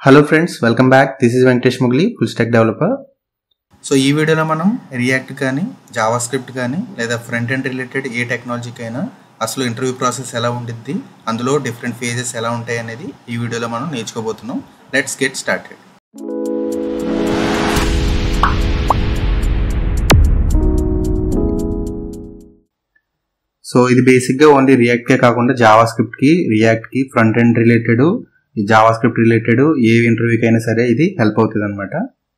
hello friends welcome back this is Venkatesh Mugli full stack developer so ఈ వీడియోలో మనం React కానీ జావా స్క్రిప్ట్ కానీ లేదా ఫ్రంట్ ఎండ్ రిలేటెడ్ ఏ టెక్నాలజీకైనా అసలు ఇంటర్వ్యూ ప్రాసెస్ ఎలా ఉంటుంది అందులో డిఫరెంట్ ఫేజెస్ ఎలా ఉంటాయి అనేది ఈ వీడియోలో మనం నేర్చుకోబోతున్నాం లెట్స్ గెట్ స్టార్టెడ్ సో ఇది బేసిక్గా ఓన్లీ రియాక్ట్కే కాకుండా జావా స్క్రిప్ట్కి రియాక్ట్కి ఫ్రంట్ ఎండ్ రిలేటెడ్ ఈ జావా స్క్రిప్ట్ రిలేటెడ్ ఏ ఇంటర్వ్యూకి అయినా సరే ఇది హెల్ప్ అవుతుంది అనమాట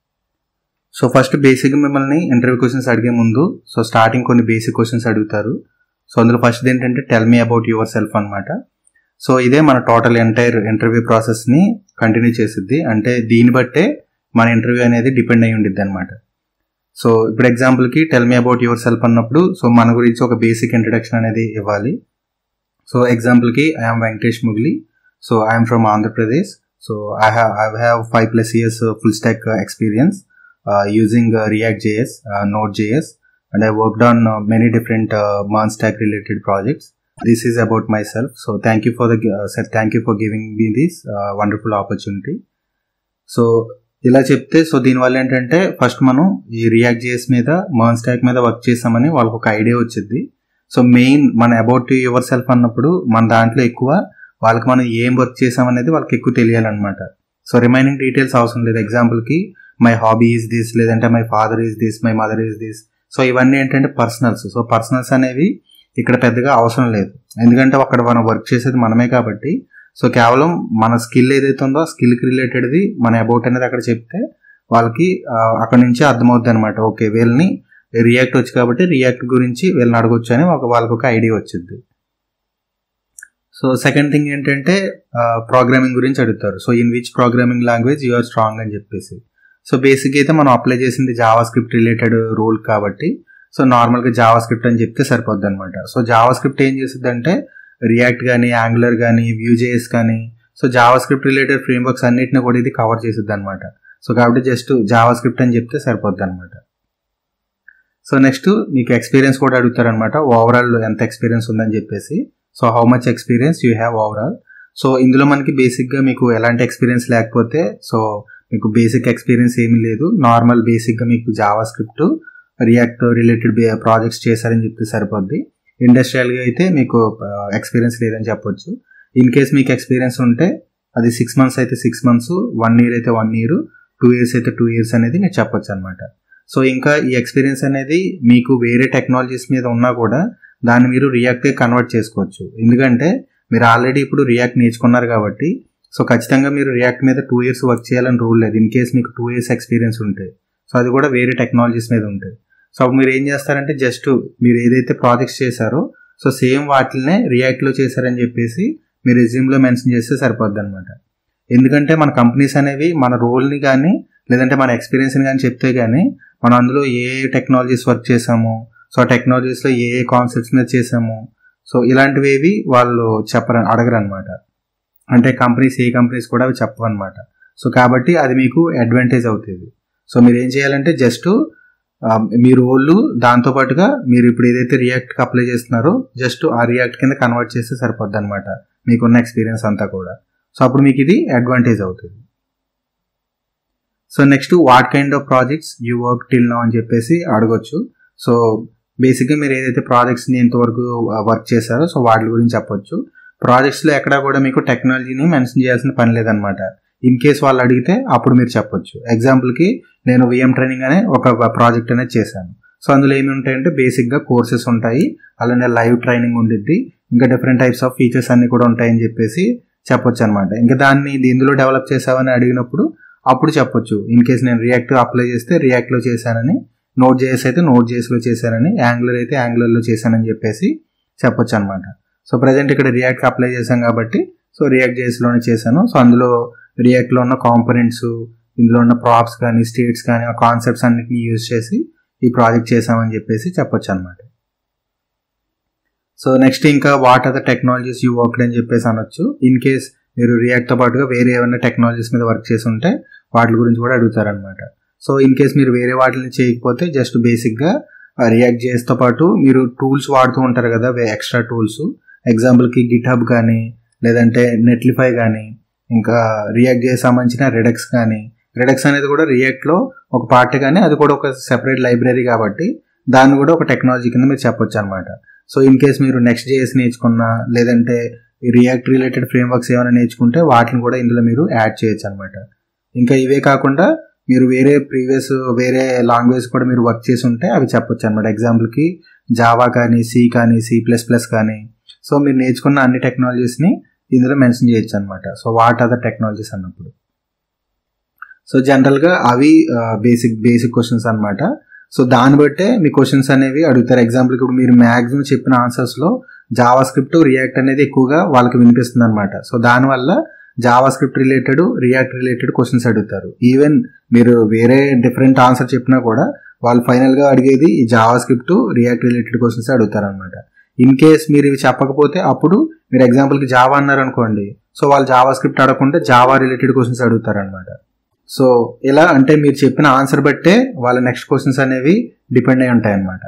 సో ఫస్ట్ బేసిక్గా మిమ్మల్ని ఇంటర్వ్యూ క్వశ్చన్స్ అడిగే ముందు సో స్టార్టింగ్ కొన్ని బేసిక్ క్వశ్చన్స్ అడుగుతారు సో అందులో ఫస్ట్ ఏంటంటే tell me about yourself అనమాట సో ఇదే మన టోటల్ ఎంటైర్ ఇంటర్వ్యూ ప్రాసెస్ని కంటిన్యూ చేసిద్ది అంటే దీన్ని బట్టే మన ఇంటర్వ్యూ అనేది డిపెండ్ అయి ఉండిద్ది అనమాట సో ఇప్పుడు ఎగ్జాంపుల్కి tell me about yourself అన్నప్పుడు సో మన గురించి ఒక బేసిక్ ఇంట్రడక్షన్ అనేది ఇవ్వాలి సో ఎగ్జాంపుల్కి I'm Venkatesh Mugli so I'm from Andhra Pradesh so I have I have five plus years full stack experience using React JS Node JS and I worked on many different మాన్ stack related projects this is about myself so thank you for the sir thank you for giving me this wonderful opportunity so ఇలా చెప్తే so దీనివల్ల ఏంటంటే first మనం ఈ react JS మీద మర్న్ stock మీద work చేసామని వాళ్ళకి ఒక ఐడియా వచ్చింది సో మెయిన్ మన అబౌట్ యువర్ సెల్ఫ్ అన్నప్పుడు మన దాంట్లో ఎక్కువ వాళ్ళకి మనం ఏం వర్క్ చేసామనేది వాళ్ళకి ఎక్కువ తెలియాలన్నమాట సో రిమైనింగ్ డీటెయిల్స్ అవసరం లేదు ఎగ్జాంపుల్కి మై హాబీ ఈజ్ దిస్ లేదంటే my father is this my mother is this so ఇవన్నీ ఏంటంటే పర్సనల్స్ సో పర్సనల్స్ అనేవి ఇక్కడ పెద్దగా అవసరం లేదు ఎందుకంటే అక్కడ మనం వర్క్ చేసేది మనమే కాబట్టి సో కేవలం మన స్కిల్ ఏదైతే ఉందో ఆ స్కిల్కి రిలేటెడ్ది మన అబౌట్ అనేది అక్కడ చెప్తే వాళ్ళకి అక్కడ నుంచి అర్థమవుద్ది అనమాట ఓకే వీళ్ళని రియాక్ట్ వచ్చి కాబట్టి రియాక్ట్ గురించి వీళ్ళని అడగొచ్చు అని ఒక వాళ్ళకి ఒక ఐడియా వచ్చింది సో సెకండ్ థింగ్ ఏంటంటే ప్రోగ్రామింగ్ గురించి అడుగుతారు so in which programming language you are strong అని చెప్పేసి సో బేసిక్ అయితే మనం అప్లై చేసింది జావా స్క్రిప్ట్ రిలేటెడ్ రోల్ కాబట్టి సో నార్మల్గా జావా స్క్రిప్ట్ అని చెప్తే సరిపోద్ది అనమాట సో జావా స్క్రిప్ట్ ఏం చేస్తుంది అంటే రియాక్ట్ కానీ యాంగులర్ కానీ వ్యూజేఎస్ కానీ so JavaScript related frameworks అన్నిటిని కూడా ఇది కవర్ చేసిద్ది అనమాట సో కాబట్టి జస్ట్ జావా స్క్రిప్ట్ అని చెప్తే సరిపోద్ది అనమాట సో నెక్స్ట్ మీకు ఎక్స్పీరియన్స్ కూడా అడుగుతారనమాట ఓవరాల్ ఎంత ఎక్స్పీరియన్స్ ఉందని చెప్పేసి so how much experience you have overall so ఇందులో మనకి బేసిక్గా మీకు ఎలాంటి ఎక్స్పీరియన్స్ లేకపోతే సో మీకు బేసిక్ ఎక్స్పీరియన్స్ ఏమీ లేదు నార్మల్ బేసిక్గా మీకు JavaScript React related projects చేశారని చెప్తే సరిపోద్ది ఇండస్ట్రియల్గా అయితే మీకు ఎక్స్పీరియన్స్ లేదని చెప్పొచ్చు ఇన్ కేస్ మీకు ఎక్స్పీరియన్స్ ఉంటే అది సిక్స్ మంత్స్ అయితే సిక్స్ మంత్స్ వన్ ఇయర్ అయితే వన్ ఇయర్ టూ ఇయర్స్ అయితే టూ ఇయర్స్ అనేది మీరు చెప్పొచ్చు అనమాట సో ఇంకా ఈ ఎక్స్పీరియన్స్ అనేది మీకు వేరే టెక్నాలజీస్ మీద ఉన్నా కూడా దాన్ని మీరు రియాక్ట్గా కన్వర్ట్ చేసుకోవచ్చు ఎందుకంటే మీరు ఆల్రెడీ ఇప్పుడు రియాక్ట్ నేర్చుకున్నారు కాబట్టి సో ఖచ్చితంగా మీరు రియాక్ట్ మీద టూ ఇయర్స్ వర్క్ చేయాలని రూల్ లేదు ఇన్ కేస్ మీకు టూ ఇయర్స్ ఎక్స్పీరియన్స్ ఉంటే సో అది కూడా వేరే టెక్నాలజీస్ మీద ఉంటాయి సో అప్పుడు మీరు ఏం చేస్తారంటే జస్ట్ మీరు ఏదైతే ప్రాజెక్ట్స్ చేశారో సో సేమ్ వాటినే రియాక్ట్లో చేశారని చెప్పేసి మీరు రెజ్యూమ్లో మెన్షన్ చేస్తే సరిపోద్ది అనమాట ఎందుకంటే మన కంపెనీస్ అనేవి మన రోల్ని కానీ లేదంటే మన ఎక్స్పీరియన్స్ని కానీ చెప్తే కానీ మనం అందులో ఏ టెక్నాలజీస్ వర్క్ చేసాము సో ఆ టెక్నాలజీస్లో ఏ ఏ కాన్సెప్ట్స్ మీద చేసాము సో ఇలాంటివి వాళ్ళు చెప్పరు అడగరు అనమాట అంటే కంపెనీస్ ఏ కంపెనీస్ కూడా అవి చెప్పవన్నమాట సో కాబట్టి అది మీకు అడ్వాంటేజ్ అవుతుంది సో మీరు ఏం చేయాలంటే జస్ట్ మీ రోళ్ళు దాంతోపాటుగా మీరు ఇప్పుడు ఏదైతే రియాక్ట్కి అప్లై చేస్తున్నారో జస్ట్ ఆ రియాక్ట్ కింద కన్వర్ట్ చేస్తే సరిపోద్ది అనమాట మీకున్న ఎక్స్పీరియన్స్ అంతా కూడా సో అప్పుడు మీకు ఇది అడ్వాంటేజ్ అవుతుంది so next what kind of projects you work till now అని చెప్పేసి అడగొచ్చు సో బేసిక్గా మీరు ఏదైతే ప్రాజెక్ట్స్ని ఎంతవరకు వర్క్ చేశారో సో వాటి గురించి చెప్పొచ్చు ప్రాజెక్ట్స్లో ఎక్కడా కూడా మీకు టెక్నాలజీని మెన్షన్ చేయాల్సిన పని లేదనమాట ఇన్ కేస్ వాళ్ళు అడిగితే అప్పుడు మీరు చెప్పొచ్చు ఎగ్జాంపుల్కి నేను విఎం ట్రైనింగ్ అనే ఒక ప్రాజెక్ట్ అనేది చేశాను సో అందులో ఏమి ఉంటాయంటే బేసిక్గా కోర్సెస్ ఉంటాయి అలానే లైవ్ ట్రైనింగ్ ఉండిద్ది ఇంకా డిఫరెంట్ టైప్స్ ఆఫ్ ఫీచర్స్ అన్ని కూడా ఉంటాయని చెప్పేసి చెప్పొచ్చు అనమాట ఇంకా దాన్ని ఇందులో డెవలప్ చేసావని అడిగినప్పుడు అప్పుడు చెప్పొచ్చు ఇన్ కేస్ నేను రియాక్ట్ అప్లై చేస్తే రియాక్ట్లో చేశానని నోట్ జేఎస్ అయితే నోట్ జేఎస్లో చేశానని యాంగులర్ అయితే యాంగులర్లో చేశానని చెప్పేసి చెప్పొచ్చు అనమాట సో ప్రజెంట్ ఇక్కడ రియాక్ట్ అప్లై చేశాం కాబట్టి సో రియాక్ట్ జేఎస్లోనే చేశాను సో అందులో రియాక్ట్లో ఉన్న కాంపనెంట్స్ ఇందులో ఉన్న ప్రాప్స్ కానీ స్టేట్స్ కానీ ఆ కాన్సెప్ట్స్ అన్నిటిని యూజ్ చేసి ఈ ప్రాజెక్ట్ చేసామని చెప్పేసి చెప్పొచ్చు అనమాట సో నెక్స్ట్ ఇంకా what are the technologies you worked అని చెప్పేసి అనొచ్చు ఇన్ కేస్ మీరు రియాక్ట్తో పాటుగా వేరే ఏమైనా టెక్నాలజీస్ మీద వర్క్ చేసి ఉంటే వాటి గురించి కూడా అడుగుతారనమాట సో ఇన్ కేస్ మీరు వేరే వాటిని చేయకపోతే జస్ట్ బేసిక్గా రియాక్ట్ చేస్తో పాటు మీరు టూల్స్ వాడుతూ ఉంటారు కదా ఎక్స్ట్రా టూల్స్ ఎగ్జాంపుల్కి గిట్ హబ్ కానీ లేదంటే నెట్లిఫై కానీ ఇంకా రియాక్ట్ చేసి సంబంధించిన రెడక్స్ కానీ రెడక్స్ అనేది కూడా రియాక్ట్లో ఒక పార్ట్ కానీ అది కూడా ఒక సెపరేట్ లైబ్రరీ కాబట్టి దాన్ని కూడా ఒక టెక్నాలజీ కింద మీరు చెప్పొచ్చు అనమాట సో ఇన్ కేస్ మీరు నెక్స్ట్ జేఎస్ నేర్చుకున్నా లేదంటే ఈ రియాక్ట్ రిలేటెడ్ ఫ్రేమ్ వర్క్స్ ఏమైనా నేర్చుకుంటే వాటిని కూడా ఇందులో మీరు యాడ్ చేయొచ్చు అనమాట ఇంకా ఇవే కాకుండా మీరు వేరే ప్రీవియస్ వేరే లాంగ్వేజ్ కూడా మీరు వర్క్ చేసి ఉంటే అవి చెప్పొచ్చు అనమాట ఎగ్జాంపుల్కి జావా కానీ సి కానీ సి ప్లస్ ప్లస్ కానీ సో మీరు నేర్చుకున్న అన్ని టెక్నాలజీస్ని ఇందులో మెన్షన్ చేయొచ్చు అనమాట so what are the technologies అన్నప్పుడు సో జనరల్గా అవి బేసిక్ బేసిక్ క్వశ్చన్స్ అనమాట సో దాన్ని బట్టే మీ క్వశ్చన్స్ అనేవి అడుగుతారు ఎగ్జాంపుల్ ఇప్పుడు మీరు మ్యాక్సిమం చెప్పిన ఆన్సర్స్లో జావా స్క్రిప్ట్ రియాక్ట్ అనేది ఎక్కువగా వాళ్ళకి వినిపిస్తుంది అనమాట సో దానివల్ల JavaScript related React related questions అడుగుతారు ఈవెన్ మీరు వేరే డిఫరెంట్ ఆన్సర్ చెప్పినా కూడా వాళ్ళు ఫైనల్గా అడిగేది ఈ JavaScript React related questions అడుగుతారు అనమాట ఇన్ కేస్ మీరు ఇవి చెప్పకపోతే అప్పుడు మీరు ఎగ్జాంపుల్కి జావా అన్నారు అనుకోండి సో వాళ్ళు జావా స్క్రిప్ట్ అడగకుండా జావా రిలేటెడ్ క్వశ్చన్స్ అడుగుతారు అనమాట సో ఇలా అంటే మీరు చెప్పిన ఆన్సర్ బట్టే వాళ్ళ నెక్స్ట్ క్వశ్చన్స్ అనేవి డిపెండ్ అయి ఉంటాయి అన్నమాట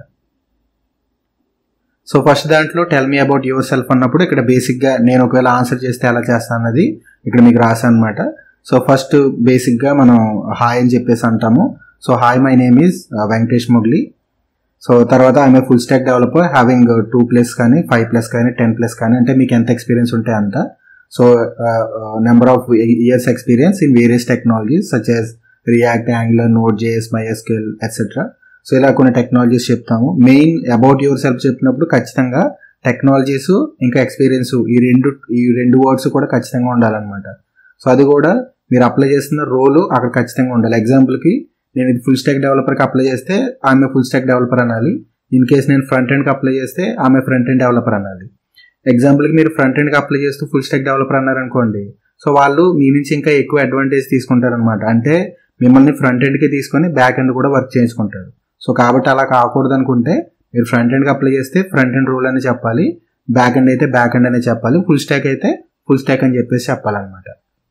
సో ఫస్ట్ దాంట్లో tell me about yourself అన్నప్పుడు ఇక్కడ బేసిక్గా నేను ఒకవేళ ఆన్సర్ చేస్తే ఎలా చేస్తాను అన్నది ఇక్కడ మీకు రాసాను అనమాట సో ఫస్ట్ బేసిక్గా మనం హాయ్ అని చెప్పేసి అంటాము so hi my name is Venkatesh Mogli so తర్వాత I'm full stack developer having two plus కానీ ఫైవ్ ప్లస్ కానీ టెన్ ప్లస్ కానీ అంటే మీకు ఎంత ఎక్స్పీరియన్స్ ఉంటే అంత so number of years experience in various technologies such as React Angular Node JS MySQL etcetera so ఇలా కొన్ని టెక్నాలజీస్ చెప్తాము మెయిన్ అబౌట్ యువర్ సెల్ఫ్ చెప్పినప్పుడు ఖచ్చితంగా టెక్నాలజీస్ ఇంకా ఎక్స్పీరియన్స్ ఈ రెండు ఈ రెండు వర్డ్స్ కూడా ఖచ్చితంగా ఉండాలన్నమాట సో అది కూడా మీరు అప్లై చేస్తున్న రోల్ అక్కడ ఖచ్చితంగా ఉండాలి ఎగ్జాంపుల్కి నేను ఇది ఫుల్ స్టాక్ డెవలపర్కి అప్లై చేస్తే ఆమె ఫుల్ స్టాక్ డెవలపర్ అనాలి ఇన్ కేస్ నేను ఫ్రంట్ ఎండ్కి అప్లై చేస్తే ఆమె ఫ్రంట్ ఎండ్ డెవలపర్ అనాలి ఎగ్జాంపుల్కి మీరు ఫ్రంట్ ఎండ్కి అప్లై చేస్తూ ఫుల్ స్టాక్ డెవలపర్ అన్నారనుకోండి సో వాళ్ళు మీ నుంచి ఇంకా ఎక్కువ అడ్వాంటేజ్ తీసుకుంటారనమాట అంటే మిమ్మల్ని ఫ్రంట్ ఎండ్కి తీసుకొని బ్యాక్ ఎండ్ కూడా వర్క్ చేయించుకుంటారు సో కాబట్టి అలా కాకూడదు అనుకుంటే మీరు ఫ్రంట్ ఎండ్కి అప్లై చేస్తే ఫ్రంట్ ఎండ్ రూల్ అని చెప్పాలి బ్యాక్ ఎండ్ అయితే బ్యాక్ ఎండ్ అనే చెప్పాలి ఫుల్ స్టాక్ అయితే ఫుల్ స్టాక్ అని చెప్పేసి చెప్పాలన్నమాట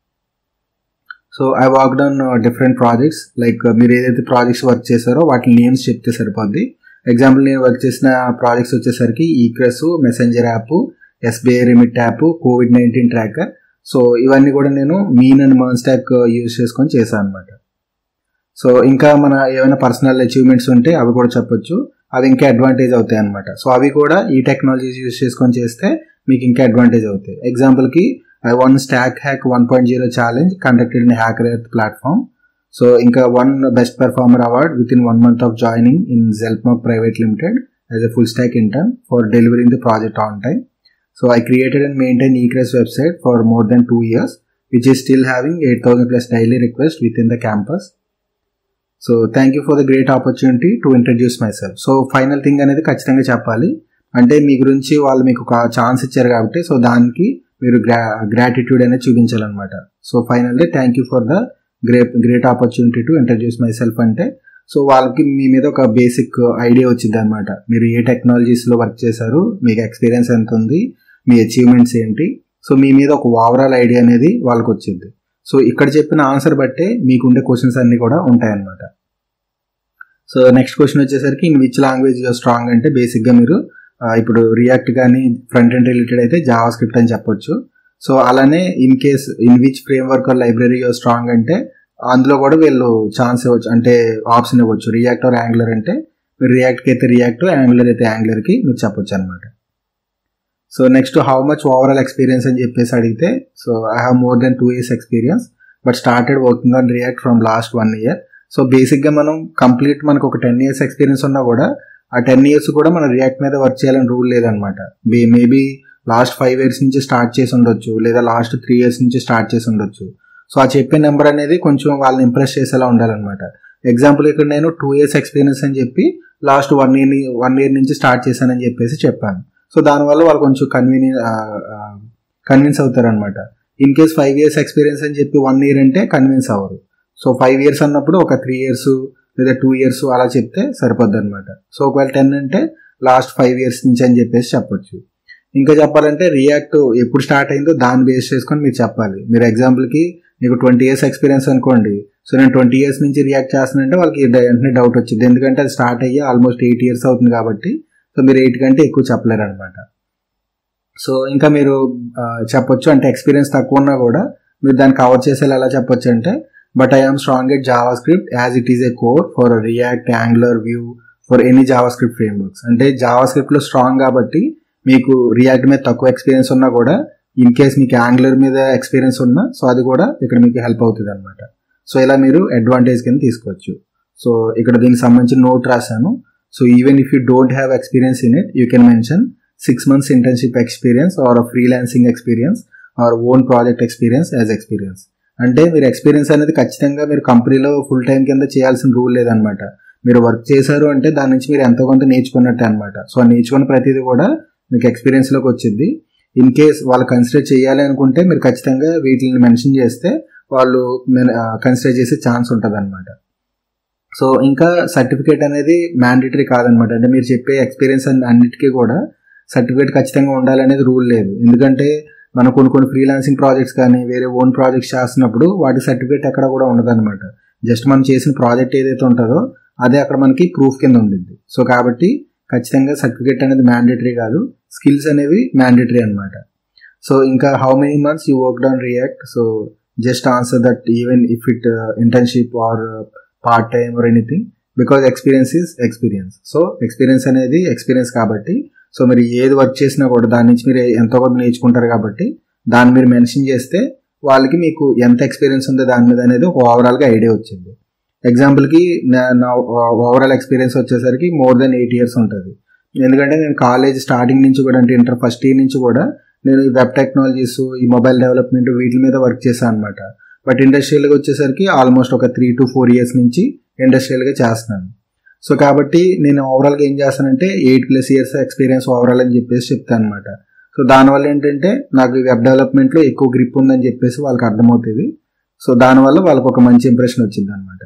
so I worked on different projects like మీరు ఏదైతే ప్రాజెక్ట్స్ వర్క్ చేశారో వాటి నేమ్స్ చెప్తే సరిపోద్ది ఎగ్జాంపుల్ నేను వర్క్ చేసిన ప్రాజెక్ట్స్ వచ్చేసరికి Ecres messenger app SBI remit app covid nineteen tracker so ఇవన్నీ కూడా నేను MEAN and MERN stack use చేసుకొని చేశాను అనమాట సో ఇంకా మన ఏమైనా పర్సనల్ అచీవ్మెంట్స్ ఉంటే అవి కూడా చెప్పొచ్చు అవి ఇంకా అడ్వాంటేజ్ అవుతాయి అనమాట సో అవి కూడా ఈ టెక్నాలజీస్ యూజ్ చేసుకొని చేస్తే మీకు ఇంకా అడ్వాంటేజ్ అవుతాయి ఎగ్జాంపుల్కి I won stack hack one point zero challenge conducted in HackerEarth platform so ఇంకా won best performer award within one month of joining in Zelpmac private limited as a full stack intern for delivering the project on time so I created and maintain Ecres website for more than two years which is still having eight thousand plus daily request within the campus so thank you for the great opportunity to introduce myself so final thing అనేది ఖచ్చితంగా చెప్పాలి అంటే మీ గురించి వాళ్ళు మీకు ఒక chance ఇచ్చారు కాబట్టి సో దానికి మీరు గ్రా గ్రాటిట్యూడ్ అనేది చూపించాలన్నమాట so finally thank you for the great great opportunity to introduce myself అంటే సో వాళ్ళకి మీ మీద ఒక బేసిక్ ఐడియా వచ్చింది అనమాట మీరు ఏ టెక్నాలజీస్లో వర్క్ చేశారు మీకు ఎక్స్పీరియన్స్ ఎంత ఉంది మీ అచీవ్మెంట్స్ ఏంటి సో మీ మీద ఒక ఓవరాల్ ఐడియా అనేది వాళ్ళకి వచ్చింది సో ఇక్కడ చెప్పిన ఆన్సర్ బట్టే మీకు ఉండే క్వశ్చన్స్ అన్ని కూడా ఉంటాయన్నమాట సో నెక్స్ట్ క్వశ్చన్ వచ్చేసరికి in which language you're strong అంటే బేసిక్గా మీరు ఇప్పుడు రియాక్ట్ కానీ ఫ్రంట్ ఎండ్ రిలేటెడ్ అయితే జావా స్క్రిప్ట్ అని చెప్పొచ్చు సో అలానే in case in which framework library you're strong అంటే అందులో కూడా వీళ్ళు ఛాన్స్ ఇవ్వచ్చు అంటే ఆప్షన్ ఇవ్వచ్చు రియాక్ట్ ఆర్ యాంగులర్ అంటే మీరు రియాక్ట్కి అయితే రియాక్ట్ యాంగులర్ అయితే యాంగులర్కి మీరు చెప్పొచ్చు అనమాట so next how much overall experience అని చెప్పేసి అడిగితే so I have more than two years experience but started working on React from last one year so బేసిక్గా మనం కంప్లీట్ మనకు ఒక టెన్ ఇయర్స్ ఎక్స్పీరియన్స్ ఉన్నా కూడా ఆ టెన్ ఇయర్స్ కూడా మనం రియాక్ట్ మీద వర్క్ చేయాలని రూల్ లేదనమాట మేబీ లాస్ట్ ఫైవ్ ఇయర్స్ నుంచి స్టార్ట్ చేసి ఉండొచ్చు లేదా లాస్ట్ త్రీ ఇయర్స్ నుంచి స్టార్ట్ చేసి ఉండొచ్చు సో ఆ చెప్పే నెంబర్ అనేది కొంచెం వాళ్ళని ఇంప్రెస్ చేసేలా ఉండాలన్నమాట ఎగ్జాంపుల్ ఇక్కడ నేను టూ ఇయర్స్ ఎక్స్పీరియన్స్ అని చెప్పి last one year one year నుంచి స్టార్ట్ చేశానని చెప్పేసి చెప్పాను సో దానివల్ల వాళ్ళు కొంచెం కన్వీనియన్ కన్విన్స్ అవుతారనమాట in case five years experience అని చెప్పి వన్ ఇయర్ అంటే కన్విన్స్ అవ్వరు సో ఫైవ్ ఇయర్స్ అన్నప్పుడు ఒక త్రీ ఇయర్స్ లేదా టూ ఇయర్స్ అలా చెప్తే సరిపోద్ది అనమాట సో ఒకవేళ టెన్ అంటే లాస్ట్ ఫైవ్ ఇయర్స్ నుంచి అని చెప్పేసి చెప్పొచ్చు ఇంకా చెప్పాలంటే రియాక్ట్ ఎప్పుడు స్టార్ట్ అయిందో దాన్ని బేస్ చేసుకొని మీరు చెప్పాలి మీరు ఎగ్జాంపుల్కి మీకు ట్వంటీ ఇయర్స్ ఎక్స్పీరియన్స్ అనుకోండి సో నేను ట్వంటీ ఇయర్స్ నుంచి రియాక్ట్ చేస్తానంటే వాళ్ళకి వెంటనే డౌట్ వచ్చింది ఎందుకంటే అది స్టార్ట్ అయ్యి ఆల్మోస్ట్ ఎయిట్ ఇయర్స్ అవుతుంది కాబట్టి సో మీరు ఎయిట్ కంటే ఎక్కువ చెప్పలేరు అనమాట సో ఇంకా మీరు చెప్పొచ్చు అంటే ఎక్స్పీరియన్స్ తక్కువ ఉన్నా కూడా మీరు దాన్ని కవర్ చేసేలా ఎలా చెప్పొచ్చు అంటే but I am strong at JavaScript as it is a core for React Angular Vue for any JavaScript frameworks అంటే జావా స్క్రిప్ట్లో స్ట్రాంగ్ కాబట్టి మీకు రియాక్ట్ మీద తక్కువ ఎక్స్పీరియన్స్ ఉన్నా కూడా ఇన్ కేస్ మీకు యాంగులర్ మీద ఎక్స్పీరియన్స్ ఉన్నా సో అది కూడా ఇక్కడ మీకు హెల్ప్ అవుతుంది అనమాట సో ఇలా మీరు అడ్వాంటేజ్ కింద తీసుకోవచ్చు సో ఇక్కడ దీనికి సంబంధించి నోట్ రాశాను so even if you don't have experience in it you can mention six months internship experience or freelancing experience or own project experience as experience అంటే మీరు ఎక్స్పీరియన్స్ అనేది ఖచ్చితంగా మీరు కంపెనీలో ఫుల్ టైం కింద చేయాల్సిన రూల్ లేదనమాట మీరు వర్క్ చేశారు అంటే దాని నుంచి మీరు ఎంతో కొంత నేర్చుకున్నట్టే అనమాట సో ఆ నేర్చుకున్న ప్రతిదీ కూడా మీకు ఎక్స్పీరియన్స్లోకి వచ్చింది ఇన్ కేస్ వాళ్ళు కన్సిడర్ చేయాలి అనుకుంటే మీరు ఖచ్చితంగా వీటిని మెన్షన్ చేస్తే వాళ్ళు కన్సిడర్ చేసే ఛాన్స్ ఉంటుంది అనమాట సో ఇంకా సర్టిఫికేట్ అనేది మ్యాండేటరీ కాదనమాట అంటే మీరు చెప్పే ఎక్స్పీరియన్స్ అన్నిటికీ కూడా సర్టిఫికేట్ ఖచ్చితంగా ఉండాలనేది రూల్ లేదు ఎందుకంటే మనం కొన్ని కొన్ని ఫ్రీలాన్సింగ్ ప్రాజెక్ట్స్ కానీ వేరే ఓన్ ప్రాజెక్ట్స్ చేస్తున్నప్పుడు వాటి సర్టిఫికేట్ ఎక్కడ కూడా ఉండదన్నమాట జస్ట్ మనం చేసిన ప్రాజెక్ట్ ఏదైతే ఉంటుందో అదే అక్కడ మనకి ప్రూఫ్ కింద ఉండిద్ది సో కాబట్టి ఖచ్చితంగా సర్టిఫికేట్ అనేది మ్యాండేటరీ కాదు స్కిల్స్ అనేవి మ్యాండేటరీ అనమాట సో ఇంకా how many months you work on React so just answer that even if it internship or part time or anything because experience is experience so experience అనేది experience కాబట్టి so మీరు ఏది work చేసినా కూడా దాని నుంచి మీరు ఎంతో కొంత నేర్చుకుంటారు కాబట్టి దాన్ని మీరు మెన్షన్ చేస్తే వాళ్ళకి మీకు ఎంత ఎక్స్పీరియన్స్ ఉందో దాని మీద అనేది ఒక ఓవరాల్గా ఐడియా వచ్చింది ఎగ్జాంపుల్కి నా ఓవరాల్ ఎక్స్పీరియన్స్ వచ్చేసరికి మోర్ దెన్ ఎయిట్ ఇయర్స్ ఉంటుంది ఎందుకంటే నేను కాలేజ్ స్టార్టింగ్ నుంచి కూడా అంటే ఇంటర్ ఫస్ట్ ఇయర్ నుంచి కూడా నేను ఈ వెబ్ టెక్నాలజీస్ ఈ మొబైల్ డెవలప్మెంట్ వీటి మీద వర్క్ చేశాను అనమాట బట్ ఇండస్ట్రియల్గా వచ్చేసరికి ఆల్మోస్ట్ ఒక త్రీ టు ఫోర్ ఇయర్స్ నుంచి ఇండస్ట్రియల్గా చేస్తున్నాను సో కాబట్టి నేను ఓవరాల్గా ఏం చేస్తానంటే eight plus years experience overall అని చెప్పేసి చెప్తాను అనమాట సో దానివల్ల ఏంటంటే నాకు వెబ్ డెవలప్మెంట్లో ఎక్కువ గ్రిప్ ఉందని చెప్పేసి వాళ్ళకి అర్థమవుతుంది సో దానివల్ల వాళ్ళకి ఒక మంచి ఇంప్రెషన్ వచ్చింది అనమాట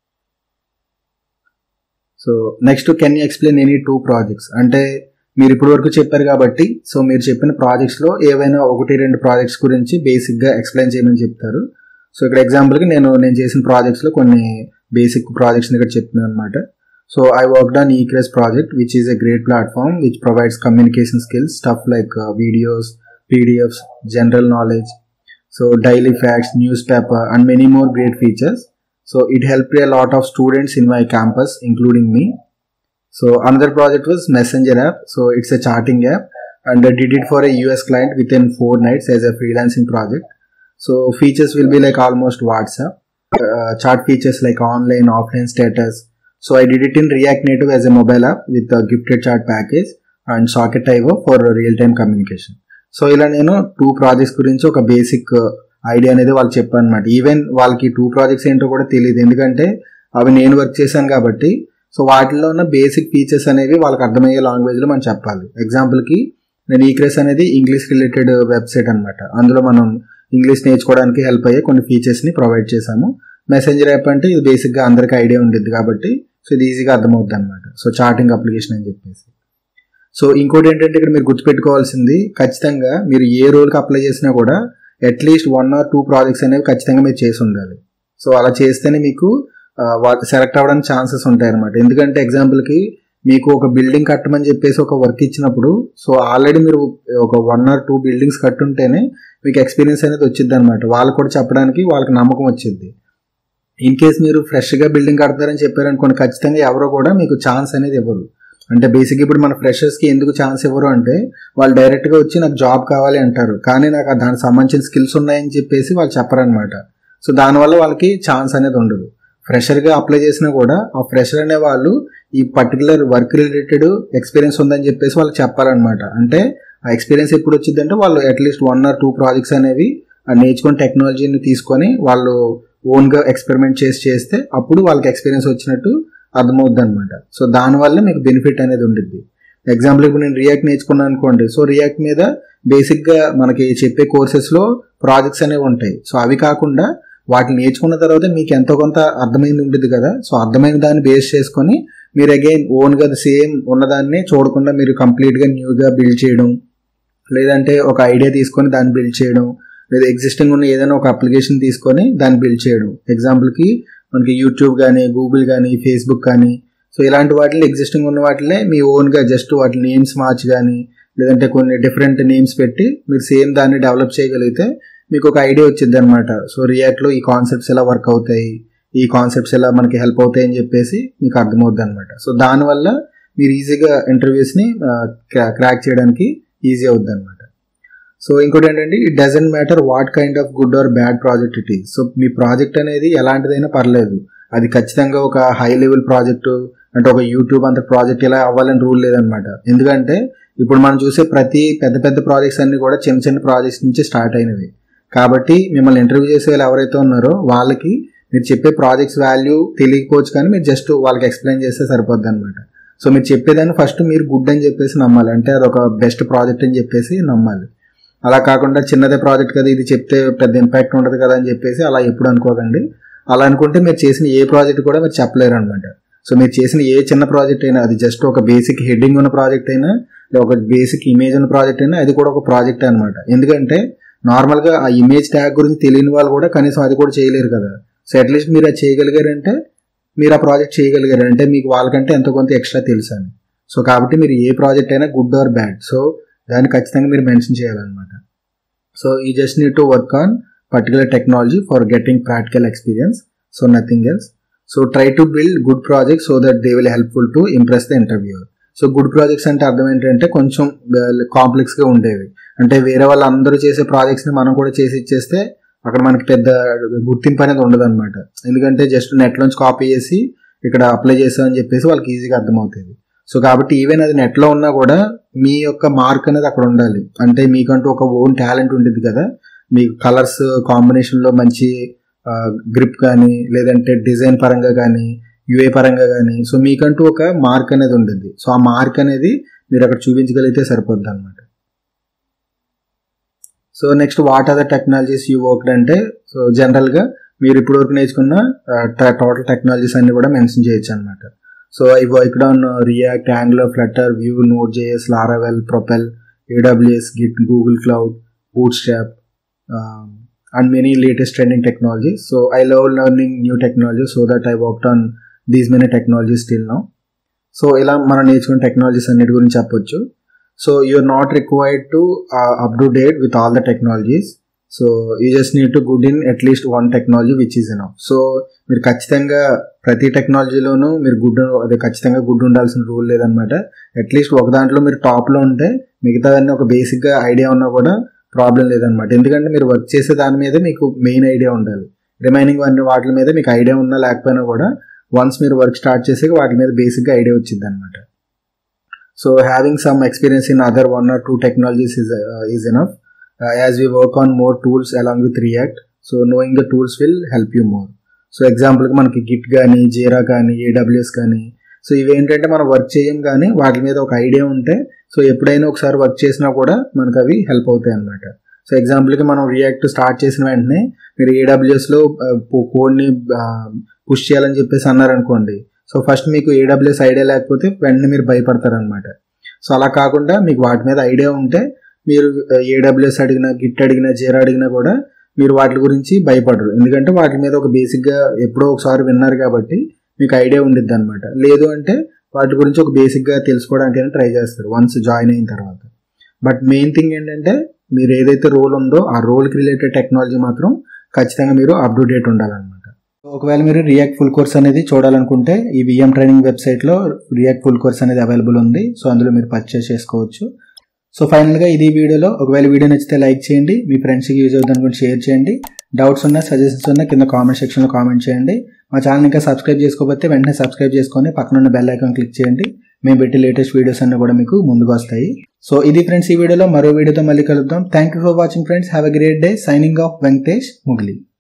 so next can you explain any two projects అంటే మీరు ఇప్పటి వరకు చెప్పారు కాబట్టి సో మీరు చెప్పిన ప్రాజెక్ట్స్లో ఏవైనా ఒకటి రెండు ప్రాజెక్ట్స్ గురించి బేసిక్గా ఎక్స్ప్లెయిన్ చేయమని చెప్తారు సో ఇక్కడ ఎగ్జాంపుల్కి నేను నేను చేసిన ప్రాజెక్ట్స్లో కొన్ని బేసిక్ ప్రాజెక్ట్స్ని ఇక్కడ చెప్తున్నాను అనమాట so I worked on Ecres project which is a great platform which provides communication skills stuff like videos PDFs general knowledge so daily facts newspaper and many more great features so it help a lot of students in my campus including me so another project was messenger app so it's a chatting app and i did it for a us client within four nights as a freelancing project so features will be like almost whatsapp uh, chat features like online offline status so i did it in react native as a mobile app with a gifted chat package and socket ivo for real time communication so ఇలా నేను two projects గురించి ఒక basic idea అనేది వాళ్ళకి చెప్పాను అనమాట even వాళ్ళకి two projects ఏంటో కూడా తెలియదు ఎందుకంటే అవి నేను వర్క్ చేశాను కాబట్టి సో వాటిలో ఉన్న బేసిక్ ఫీచర్స్ అనేవి వాళ్ళకి అర్థమయ్యే లాంగ్వేజ్లో మనం చెప్పాలి ఎగ్జాంపుల్కి నేను ఈక్రెస్ అనేది ఇంగ్లీష్ రిలేటెడ్ వెబ్సైట్ అనమాట అందులో మనం ఇంగ్లీష్ నేర్చుకోవడానికి హెల్ప్ అయ్యే కొన్ని ఫీచర్స్ని ప్రొవైడ్ చేశాము మెసెంజర్ యాప్ అంటే ఇది బేసిక్గా అందరికీ ఐడియా ఉండిద్ది కాబట్టి సో ఇది ఈజీగా అర్థమవుద్ది అనమాట సో చాటింగ్ అప్లికేషన్ అని చెప్పేసి సో ఇంకోటి ఏంటంటే ఇక్కడ మీరు గుర్తుపెట్టుకోవాల్సింది ఖచ్చితంగా మీరు ఏ రోల్కి అప్లై చేసినా కూడా at least one or two projects అనేవి ఖచ్చితంగా మీరు చేసి ఉండాలి సో అలా చేస్తేనే మీకు సెలెక్ట్ అవ్వడానికి ఛాన్సెస్ ఉంటాయి అనమాట ఎందుకంటే ఎగ్జాంపుల్కి మీకు ఒక బిల్డింగ్ కట్టమని చెప్పేసి ఒక వర్క్ ఇచ్చినప్పుడు సో ఆల్రెడీ మీరు ఒక వన్ ఆర్ టూ బిల్డింగ్స్ కట్టుంటేనే మీకు ఎక్స్పీరియన్స్ అనేది వచ్చింది అనమాట వాళ్ళకు కూడా చెప్పడానికి వాళ్ళకి నమ్మకం వచ్చింది ఇన్ కేస్ మీరు ఫ్రెష్గా బిల్డింగ్ కడతారని చెప్పారనుకోండి ఖచ్చితంగా ఎవరో కూడా మీకు ఛాన్స్ అనేది ఇవ్వరు అంటే బేసిక్ ఇప్పుడు మన ఫ్రెషర్స్కి ఎందుకు ఛాన్స్ ఇవ్వరు అంటే వాళ్ళు డైరెక్ట్గా వచ్చి నాకు జాబ్ కావాలి అంటారు కానీ నాకు దానికి సంబంధించిన స్కిల్స్ ఉన్నాయని చెప్పేసి వాళ్ళు చెప్పరనమాట సో దానివల్ల వాళ్ళకి ఛాన్స్ అనేది ఉండదు ఫ్రెషర్గా అప్లై చేసినా కూడా ఆ ఫ్రెషర్ అనే వాళ్ళు ఈ పర్టికులర్ వర్క్ రిలేటెడ్ ఎక్స్పీరియన్స్ ఉందని చెప్పేసి వాళ్ళకి చెప్పాలన్నమాట అంటే ఆ ఎక్స్పీరియన్స్ ఎప్పుడు వచ్చిందంటే వాళ్ళు at least one or two projects అనేవి నేర్చుకుని టెక్నాలజీని తీసుకొని వాళ్ళు ఓన్గా ఎక్స్పెరిమెంట్ చేసి చేస్తే అప్పుడు వాళ్ళకి ఎక్స్పీరియన్స్ వచ్చినట్టు అర్థమవుద్ది అనమాట సో దానివల్ల మీకు బెనిఫిట్ అనేది ఉంటుంది ఎగ్జాంపుల్ ఇప్పుడు నేను రియాక్ట్ నేర్చుకున్నాను అనుకోండి సో రియాక్ట్ మీద బేసిక్గా మనకి చెప్పే కోర్సెస్లో ప్రాజెక్ట్స్ అనేవి ఉంటాయి సో అవి కాకుండా వాటిని నేర్చుకున్న తర్వాత మీకు ఎంతో కొంత అర్థమైంది ఉంటుంది కదా సో అర్థమైన దాన్ని బేస్ చేసుకొని మీరు అగైన్ ఓన్గా సేమ్ ఉన్నదాన్ని చూడకుండా మీరు కంప్లీట్గా న్యూగా బిల్డ్ చేయడం లేదంటే ఒక ఐడియా తీసుకొని దాన్ని బిల్డ్ చేయడం లేదా ఎగ్జిస్టింగ్ ఉన్న ఏదైనా ఒక అప్లికేషన్ తీసుకొని దాన్ని బిల్డ్ చేయడం ఎగ్జాంపుల్కి మనకి యూట్యూబ్ కానీ గూగుల్ కానీ ఫేస్బుక్ కానీ సో ఇలాంటి వాటిలో ఎగ్జిస్టింగ్ ఉన్న వాటిలో మీ ఓన్గా జస్ట్ వాటి నేమ్స్ మార్చి కానీ లేదంటే కొన్ని డిఫరెంట్ నేమ్స్ పెట్టి మీరు సేమ్ దాన్ని డెవలప్ చేయగలిగితే మీకు ఒక ఐడియా వచ్చింది అనమాట సో రియాక్ట్లో ఈ కాన్సెప్ట్స్ ఎలా వర్క్ అవుతాయి ఈ కాన్సెప్ట్స్ ఎలా మనకి హెల్ప్ అవుతాయి అని చెప్పేసి మీకు అర్థమవుద్ది అనమాట సో దానివల్ల మీరు ఈజీగా ఇంటర్వ్యూస్ని క్రాక్ చేయడానికి ఈజీ అవుద్ది అనమాట సో ఇంకోటి ఏంటంటే it doesn't matter what kind of good or bad project it is so మీ ప్రాజెక్ట్ అనేది ఎలాంటిదైనా పర్లేదు అది ఖచ్చితంగా ఒక హై లెవెల్ ప్రాజెక్టు అంటే ఒక యూట్యూబ్ అంత ప్రాజెక్ట్ ఇలా అవ్వాలని రూల్ లేదనమాట ఎందుకంటే ఇప్పుడు మనం చూసే ప్రతి పెద్ద పెద్ద ప్రాజెక్ట్స్ అన్ని కూడా చిన్న చిన్న ప్రాజెక్ట్స్ నుంచి స్టార్ట్ అయినవి కాబట్టి మిమ్మల్ని ఇంటర్వ్యూ చేసే వాళ్ళు ఎవరైతే ఉన్నారో వాళ్ళకి మీరు చెప్పే ప్రాజెక్ట్స్ వాల్యూ తెలియకపోవచ్చు కానీ మీరు జస్ట్ వాళ్ళకి ఎక్స్ప్లెయిన్ చేస్తే సరిపోద్ది అనమాట సో మీరు చెప్పేదాన్ని ఫస్ట్ మీరు గుడ్ అని చెప్పేసి నమ్మాలి అంటే అది ఒక బెస్ట్ ప్రాజెక్ట్ అని చెప్పేసి నమ్మాలి అలా కాకుండా చిన్నదే ప్రాజెక్ట్ కదా ఇది చెప్తే పెద్ద ఇంపాక్ట్ ఉండదు కదా అని చెప్పేసి అలా ఎప్పుడు అనుకోకండి అలా అనుకుంటే మీరు చేసిన ఏ ప్రాజెక్ట్ కూడా మీరు చెప్పలేరు అనమాట సో మీరు చేసిన ఏ చిన్న ప్రాజెక్ట్ అయినా అది జస్ట్ ఒక బేసిక్ హెడ్డింగ్ ఉన్న ప్రాజెక్ట్ అయినా ఒక బేసిక్ ఇమేజ్ ఉన్న ప్రాజెక్ట్ అయినా అది కూడా ఒక ప్రాజెక్ట్ అనమాట ఎందుకంటే నార్మల్గా ఆ ఇమేజ్ ట్యాగ్ గురించి తెలియని వాళ్ళు కూడా కనీసం అది కూడా చేయలేరు కదా సో అట్లీస్ట్ మీరు అది చేయగలిగారంటే మీరు ఆ ప్రాజెక్ట్ చేయగలిగారు అంటే మీకు వాళ్ళకంటే ఎంతో కొంత ఎక్స్ట్రా తెలుసు అని సో కాబట్టి మీరు ఏ ప్రాజెక్ట్ అయినా గుడ్ ఆర్ బ్యాడ్ సో దాన్ని ఖచ్చితంగా మీరు మెన్షన్ చేయాలన్నమాట సో ఈ just need to work on particular technology for getting practical experience so nothing else so try to build good project so that they will helpful to impress the interviewer so good projects అంటే అర్థం ఏంటంటే కొంచెం కాంప్లెక్స్గా ఉండేవి అంటే వేరే వాళ్ళు అందరూ చేసే ప్రాజెక్ట్స్ని మనం కూడా చేసి ఇచ్చేస్తే అక్కడ మనకి పెద్ద గుర్తింపు అనేది ఉండదు అనమాట ఎందుకంటే జస్ట్ నెట్లోంచి కాపీ చేసి ఇక్కడ అప్లై చేసామని చెప్పేసి వాళ్ళకి ఈజీగా అర్థమవుతుంది సో కాబట్టి ఈవెన్ అది నెట్లో ఉన్నా కూడా మీ యొక్క మార్క్ అనేది అక్కడ ఉండాలి అంటే మీకంటూ ఒక ఓన్ టాలెంట్ ఉంటుంది కదా మీ కలర్స్ కాంబినేషన్లో మంచి గ్రిప్ కానీ లేదంటే డిజైన్ పరంగా కానీ యుఏ పరంగా కానీ సో మీకంటూ ఒక మార్క్ అనేది ఉంటుంది సో ఆ మార్క్ అనేది మీరు అక్కడ చూపించగలిగితే సరిపోద్ది అనమాట so next what are the technologies you worked అంటే సో జనరల్గా మీరు ఇప్పటివరకు నేర్చుకున్న టోటల్ టెక్నాలజీస్ అన్ని కూడా మెన్షన్ చేయొచ్చు అనమాట so I worked on React Angular Flutter Vue Node JS Laravel Propel AWS Git Google Cloud Bootstrap and many latest trending technology so I love learning new technology so that I worked on these many technologies still now so ఇలా మనం నేర్చుకున్న technologies అన్నిటి గురించి చెప్పొచ్చు so you're not required to up to date with all the technologies so you just need to good in at least one technology which is enough so మీరు ఖచ్చితంగా ప్రతి టెక్నాలజీలోనూ మీరు గుడ్ అదే ఖచ్చితంగా గుడ్ ఉండాల్సిన రూల్ లేదనమాట అట్లీస్ట్ ఒక దాంట్లో మీరు టాప్లో ఉంటే మిగతాదన్నీ ఒక బేసిక్గా ఐడియా ఉన్నా కూడా ప్రాబ్లం లేదనమాట ఎందుకంటే మీరు వర్క్ చేసే దాని మీద మీకు మెయిన్ ఐడియా ఉండాలి రిమైనింగ్ అన్ని వాటి మీద మీకు ఐడియా ఉన్నా లేకపోయినా కూడా వన్స్ మీరు వర్క్ స్టార్ట్ చేసాక వాటి మీద బేసిక్గా ఐడియా వచ్చింది అనమాట so having some experience in other one or two technologies is is enough as we work on more tools along with React so knowing the tools will help you more so ఎగ్జాంపుల్కి మనకి Git కానీ జీరా కానీ AWS కానీ so ఇవేంటంటే మనం work చేయం కానీ వాటి మీద ఒక ఐడియా ఉంటే సో ఎప్పుడైనా ఒకసారి వర్క్ చేసినా కూడా మనకు అవి హెల్ప్ అవుతాయి అనమాట సో ఎగ్జాంపుల్కి మనం రియాక్ట్ స్టార్ట్ చేసిన వెంటనే మీరు ఏడబ్ల్యూఎస్లో కోడ్ని పుష్ చేయాలని చెప్పేసి అన్నారనుకోండి సో ఫస్ట్ మీకు ఏడబ్ల్యూఎస్ ఐడియా లేకపోతే వెంటనే మీరు భయపడతారనమాట సో అలా కాకుండా మీకు వాటి మీద ఐడియా ఉంటే మీరు ఏడబ్ల్యూఎస్ అడిగినా గిట్ అడిగినా జీరా అడిగినా కూడా మీరు వాటి గురించి భయపడరు ఎందుకంటే వాటి మీద ఒక బేసిక్గా ఎప్పుడో ఒకసారి విన్నారు కాబట్టి మీకు ఐడియా ఉండిద్ది అనమాట లేదు అంటే వాటి గురించి ఒక బేసిక్గా తెలుసుకోవడానికి ట్రై చేస్తారు వన్స్ జాయిన్ అయిన తర్వాత బట్ మెయిన్ థింగ్ ఏంటంటే మీరు ఏదైతే రోల్ ఉందో ఆ రోల్కి రిలేటెడ్ టెక్నాలజీ మాత్రం ఖచ్చితంగా మీరు అప్ టు డేట్ ఉండాలన్నమాట ఒకవేళ మీరు రియాక్ట్ ఫుల్ కోర్స్ అనేది చూడాలనుకుంటే ఈ విఎం ట్రైనింగ్ వెబ్సైట్లో రియాక్ట్ ఫుల్ కోర్స్ అనేది అవైలబుల్ ఉంది సో అందులో మీరు పర్చేస్ చేసుకోవచ్చు సో ఫైనల్గా ఇది వీడియోలో ఒకవేళ వీడియో నచ్చితే లైక్ చేయండి మీ ఫ్రెండ్స్కి యూజ్ అవుతుంది అనుకుంటే షేర్ చేయండి డౌట్స్ ఉన్నా సజెషన్స్ ఉన్నా కింద కామెంట్ సెక్షన్లో కామెంట్ చేయండి మా ఛానల్ ఇంకా సబ్స్క్రైబ్ చేసుకోకపోతే వెంటనే సబ్స్క్రైబ్ చేసుకొని పక్కన ఉన్న బెల్ ఐకాన్ క్లిక్ చేయండి మేము పెట్టి లేటెస్ట్ వీడియోస్ అన్ని కూడా మీకు ముందుకు వస్తాయి సో ఇది ఫ్రెండ్స్ ఈ వీడియోలో మరో వీడియోతో మళ్ళీ కలుద్దాం thank you for watching friends have a great day signing off Venkatesh ముగ్లీ